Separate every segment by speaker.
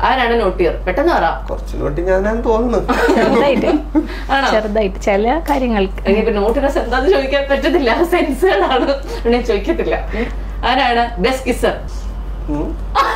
Speaker 1: ആരാണ് നോട്ടിയർ പെട്ടെന്ന് പറ
Speaker 2: കുറച്ച് നോട്ടി ഞാൻ തോന്നുന്നു
Speaker 3: ചെറുതായിട്ട്
Speaker 1: ആണോ
Speaker 3: ചെറുതായിട്ട് ചില കാര്യങ്ങൾക്ക്
Speaker 1: ഇനിയിപ്പോ നോട്ടിനസ് എന്താന്ന് ചോദിക്കാൻ പറ്റത്തില്ല സെൻസുകളാണ് ഞാൻ ചോദിക്കത്തില്ല ഉം. ആരാണ് ബെസ്റ്റ് കിസർ
Speaker 2: ഉം.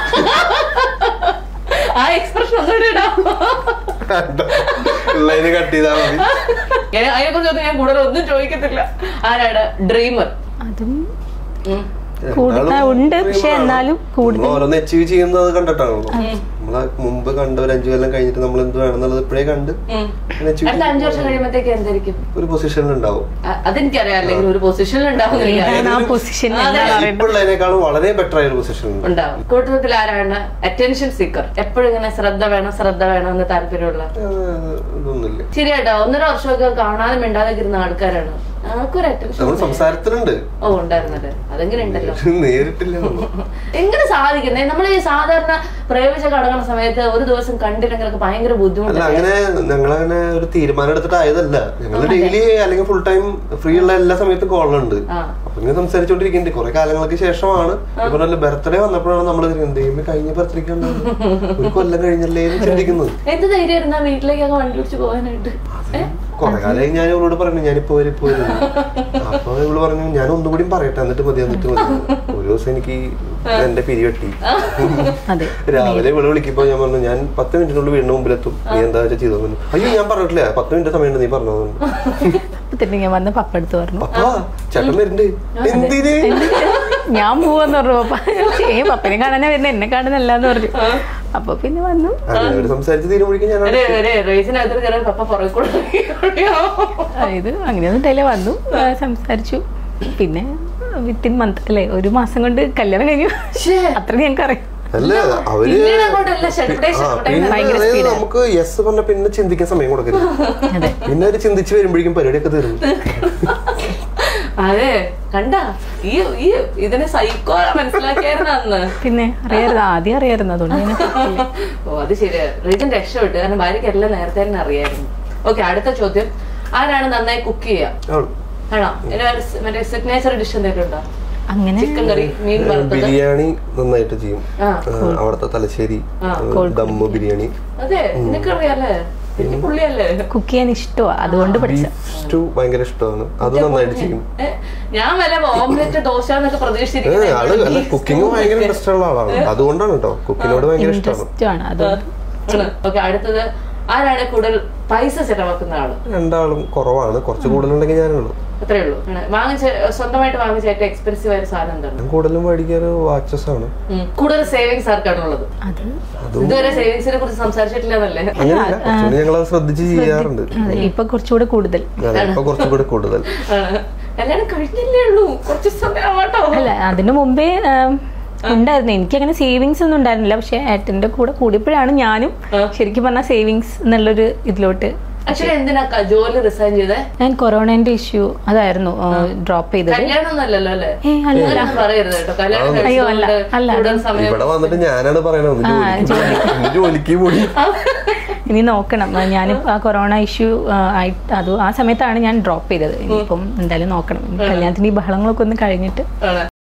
Speaker 1: ആ എക്സ്പ്രഷൻ ഒന്നുകൂടെ ഇടാം
Speaker 2: ഉള്ളതിന് കട്ട് ചെയ്താൽ മതി
Speaker 1: അതിനെ കുറിച്ചൊന്നും ഞാൻ കൂടുതൽ ഒന്നും ചോദിക്കത്തില്ല ആരാണ് ഡ്രീമർ
Speaker 3: അതും കൂടു- ആ, ഉണ്ട് പക്ഷെ എന്നാലും കൂടുതൽ
Speaker 2: നമ്മൾ ഓരോന്ന് അച്ചീവ് ചെയ്യുന്നത് കണ്ടിട്ടാണല്ലോ നമ്മളെ മുമ്പ് കണ്ട ഒരു അഞ്ചു കൊല്ലം കഴിഞ്ഞിട്ട് നമ്മൾ എന്ത് വേണമെന്നുള്ളത് ഇപ്പോഴേ കണ്ട് അങ്ങനെ achieve
Speaker 1: അടുത്ത അഞ്ചു വർഷം കഴിയുമ്പോഴത്തേക്ക് എന്തായിരിക്കും
Speaker 2: ഒരു പൊസിഷനിൽ ഉണ്ടാവും
Speaker 1: അ- അതെനിക്കറിയാം അല്ലെങ്കിൽ ഒരു പൊസിഷനിൽ ഉണ്ടാവുന്നില്ല
Speaker 3: ഏതാണ് ആ പൊസിഷൻ
Speaker 1: അതെ.
Speaker 2: ഇപ്പൊ ഉള്ളതിനേക്കാളും വളരെ ബെറ്റർ ആയ ഒരു പൊസിഷൻ ഉണ്ട്
Speaker 1: ഉണ്ടാവും കൂട്ടത്തിൽ ആരാണ് അറ്റൻഷൻ സീക്കർ എപ്പോഴും ഇങ്ങനെ ശ്രദ്ധ വേണം ശ്രദ്ധ വേണം എന്ന് താല്പര്യമുള്ള
Speaker 2: ഏഹ്, ഇതൊന്നുമില്ല
Speaker 1: ശരിയാട്ടോ ഒന്നര വർഷമൊക്കെ കാണാതെ മിണ്ടാതെ ഇരുന്ന ആൾക്കാരാണ് ആർക്കൊരു അറ്റൻഷൻ
Speaker 2: നമ്മൾ സംസാരത്തിലുണ്ട്
Speaker 1: ഓ ഉണ്ടായിരുന്നത് അതെങ്ങനെ ഉണ്ടല്ലോ
Speaker 2: നേരിട്ടില്ല നമ്മൾ.
Speaker 1: എങ്ങനെ സാധിക്കുന്നേ നമ്മൾ ഈ സാധാരണ പ്രയോഗിച്ച കടങ്ങുന്ന സമയത്ത് ഒരു ദിവസം കണ്ടില്ലെങ്കിലൊക്കെ ഭയങ്കര
Speaker 2: അല്ല
Speaker 1: ബുദ്ധിമുട്ടല്ലേ
Speaker 2: അങ്ങനെ ഞങ്ങളങ്ങനെ ഒരു തീരുമാനം എടുത്തിട്ട് ആയതല്ല ഞങ്ങൾ ഡെയിലി അല്ലെങ്കിൽ ഫുൾ ടൈം ഫ്രീ ഉള്ള എല്ലാ സമയത്തും കോളുണ്ട്
Speaker 1: ആ.
Speaker 2: അപ്പൊ ഇങ്ങനെ സംസാരിച്ചോണ്ടിരിക്കുന്നുണ്ട് കുറെ കാലങ്ങൾക്ക് ശേഷമാണ് ഇപ്പൊ നല്ല ബർത്ത്ഡേ വന്നപ്പോഴാണ് നമ്മൾ ദൈവമേ കഴിഞ്ഞ ബർത്ത്ഡേക്ക് ഒരു കൊല്ലം കഴിഞ്ഞല്ലേ എന്ന് ചിന്തിക്കുന്നത്
Speaker 1: എന്ത് ധൈര്യം ഇരുന്നാ വീട്ടിലേക്കൊക്കെ വണ്ടി പിടിച്ച് പോകാനായിട്ട് ഏ?
Speaker 2: കുറെ കാലമായി ഞാൻ ഇവളോട് പറഞ്ഞു ഞാനിപ്പോ വരും ഇപ്പൊ വരും അപ്പൊ ഇവള് പറഞ്ഞു ഞാൻ ഒന്നും കൂടി പറയട്ടെ എന്നിട്ട് മതി എന്നിട്ട് മതി ഒരു ദിവസം എനിക്ക് എന്റെ പിരി വെട്ടി
Speaker 3: അതെ
Speaker 2: രാവിലെ ഇവിടെ വിളിക്കുമ്പോ ഞാൻ പറഞ്ഞു ഞാൻ പത്ത് മിനിറ്റിനുള്ളിൽ വീടിന് മുമ്പിലെത്തും നീ എന്താ വെച്ചാൽ ചെയ്തോ എന്ന്. അയ്യോ ഞാൻ പറഞ്ഞിട്ടില്ല പത്ത് മിനിറ്റ് സമയമുണ്ട് നീ പറഞ്ഞു
Speaker 3: അപ്പൊ തന്നെ ഞാൻ വന്ന് പപ്പ എടുത്ത് പറഞ്ഞു
Speaker 2: പപ്പാ ചേട്ടൻ വരുന്നുണ്ട് എന്തിന്
Speaker 3: ഞാൻ പോവാന്ന് പറഞ്ഞു പപ്പ ഏ പപ്പനെ കാണാനാ വരുന്നത് എന്നെ കാണുന്നല്ലാന്ന് പറഞ്ഞു അപ്പൊ പിന്നെ വന്നു
Speaker 2: അങ്ങനെ അവര് സംസാരിച്ച് തീരുമ്പോഴേക്കും ഞാൻ
Speaker 1: ഒരു ഒരു റേസിനകത്ത് കയറി പപ്പ പുറകെ കൂടെ
Speaker 3: ഇത് അങ്ങനെയൊന്നും ഉണ്ടായില്ല വന്നു ആ, സംസാരിച്ചു പിന്നെ വിത്തിൻ മന്ത് അല്ലെ ഒരു മാസം കൊണ്ട് കല്യാണം കഴിഞ്ഞു അത്ര ഞങ്ങൾക്ക് അറിയാം
Speaker 2: അല്ല അവര്
Speaker 1: പിന്നീട് അങ്ങോട്ടല്ല ഷെഡ്യൂട്ടേ
Speaker 2: ആ,
Speaker 1: ഷെഡ്യൂട്ടേ
Speaker 2: പിന്നെ
Speaker 3: ഭയങ്കര
Speaker 2: അതായത്
Speaker 3: speed ആ.
Speaker 2: നമുക്ക് യെസ് പറഞ്ഞ പിന്നെ ചിന്തിക്കാൻ സമയം കൊടുക്കരുത്
Speaker 3: അതെ
Speaker 2: പിന്നെ അവര് ചിന്തിച്ച് വരുമ്പോഴേക്കും പരിപാടിയൊക്കെ തീർന്നു
Speaker 1: അതെ കണ്ട ഈ ഈ ഇതിനെ സൈക്കോ മനസ്സിലാക്കിയായിരുന്നു അന്ന്
Speaker 3: പിന്നെ അറിയായിരുന്നു ആദ്യം അറിയായിരുന്നു അതുകൊണ്ട് ഞാൻ കേട്ടില്ല.
Speaker 1: ഓ അത് ശരിയാ റീജൻ രക്ഷപ്പെട്ടു കാരണം ഭാര്യയ്ക്ക് എല്ലാം നേരത്തെ തന്നെ അറിയായിരുന്നു ഓക്കെ അടുത്ത ചോദ്യം ആരാണ് നന്നായി കുക്ക് ചെയ്യുക
Speaker 2: ആണ്.
Speaker 1: ആണോ ഇതിന് ഒരു സ് മറ്റേ സിഗ്നേച്ചർ ഡിഷ് എന്തെങ്കിലും ഉണ്ടോ
Speaker 3: അങ്ങനെ
Speaker 1: ചിക്കൻ കറി മീൻ വറുത്തത്
Speaker 2: ബിരിയാണി നന്നായിട്ട് ചെയ്യും
Speaker 1: ആ
Speaker 2: ആ, അവിടുത്തെ തലശ്ശേരി
Speaker 1: ആ,
Speaker 2: ദമ്മ് ബിരിയാണി
Speaker 1: അതെ നിനക്കറിയാലേ എനിക്ക് പുള്ളിയല്ലേ
Speaker 3: കുക്ക് ചെയ്യാൻ ഇഷ്ടമാണ് അതുകൊണ്ട് പഠിച്ച
Speaker 2: ബീഫ് സ്റ്റൂ ഭയങ്കര ഇഷ്ടമാണ് അത് നന്നായിട്ട് ചെയ്യും
Speaker 1: ഏ, ഞാൻ വല്ല ഓംലെറ്റ് ദോശ എന്നൊക്കെ
Speaker 2: ഏ, ആള് അല്ല
Speaker 1: പ്രതീക്ഷിച്ചിരിക്കുന്നത്
Speaker 2: കുക്കിംഗ് ഭയങ്കര ഇൻട്രസ്റ്റ് ഉള്ള ആളാണ് അതുകൊണ്ടാണ് കേട്ടോ കുക്കിനോട് ഭയങ്കര ഇഷ്ടമാണ്
Speaker 3: ഇൻട്രസ്റ്റ് ആണ് അതുകൊണ്ട്
Speaker 1: ഓക്കെ അടുത്തത് ആരാണ് കൂടുതൽ പൈസ ചെലവാക്കുന്ന ആള്
Speaker 2: രണ്ടാളും കുറവാണ് കുറച്ച് കൂടുതലുണ്ടെങ്കിൽ ഞാനുള്ളൂ
Speaker 1: അത്രേ ഉള്ളൂ ആണ്. വാങ്ങിച്ച സ്വന്തമായിട്ട് വാങ്ങിച്ച ഏറ്റവും എക്സ്പെൻസീവ് ആയ സാധനം എന്താണ്
Speaker 2: ഞാൻ കൂടുതലും മേടിക്കാറ് വാച്ചസ് ആണ്
Speaker 1: ഉം. കൂടുതൽ സേവിങ്സ് ആർക്കാണ് ഉള്ളത്
Speaker 3: അത്
Speaker 1: ഇതുവരെ സേവിങ്സിനെ കുറിച്ച് സംസാരിച്ചിട്ടില്ല എന്നല്ലേ
Speaker 2: അങ്ങനെയല്ല കുറച്ചുകൂടി ഞങ്ങൾ അത് ശ്രദ്ധിച്ച് ചെയ്യാറുണ്ട്
Speaker 3: അതെ ഇപ്പൊ കുറച്ചുകൂടെ കൂടുതൽ
Speaker 2: അതെ, ഇപ്പൊ കുറച്ചുകൂടി കൂടുതൽ
Speaker 1: ആണ്. കല്യാണം കഴിഞ്ഞില്ലേ ഉള്ളൂ കുറച്ച് സമയം ആവട്ടോ
Speaker 3: അല്ല അതിനു മുമ്പേ ആം, ഉണ്ടായിരുന്നു എനിക്ക് അങ്ങനെ സേവിങ്സ് ഒന്നും ഉണ്ടായിരുന്നില്ല പക്ഷെ ഏട്ടന്റെ കൂടെ കൂടിയപ്പോഴാണ് ഞാനും ശരിക്കും പറഞ്ഞ സേവിങ്സ് എന്നുള്ളൊരു ഇതിലോട്ട്
Speaker 1: ആക്ച്വലി എന്തിനാ ക- ജോലി റിസൈൻ ചെയ്തേ
Speaker 3: ഞാൻ കൊറോണന്റെ ഇഷ്യൂ അതായിരുന്നു ഡ്രോപ്പ് ചെയ്തത്
Speaker 1: കല്യാണം ഒന്നല്ലല്ലോ അല്ലേ
Speaker 3: ഏ അല്ല
Speaker 1: അങ്ങനെയൊന്നും പറയരുത് കേട്ടോ കല്യാണം
Speaker 3: അയ്യോ, അല്ല,
Speaker 1: കഴിച്ചുകൊണ്ട്
Speaker 3: അല്ല.
Speaker 1: കൂടുതൽ സമയം
Speaker 2: ഇവിടെ വന്നിട്ട് ഞാനാണ് പറയണത് ഒന്ന് ജോലിക്ക് ഒന്ന് ജോലിക്ക് പോടി
Speaker 3: ഇനി നോക്കണം ഞാനിപ്പോ ആ കൊറോണ ഇഷ്യൂ ആയിട്ട് അത് ആ സമയത്താണ് ഞാൻ ഡ്രോപ്പ് ചെയ്തത് ഇനിയിപ്പം എന്തായാലും നോക്കണം കല്യാണത്തിന് ഈ ബഹളങ്ങളൊക്കെ ഒന്ന് കഴിഞ്ഞിട്ട്
Speaker 1: ആണ്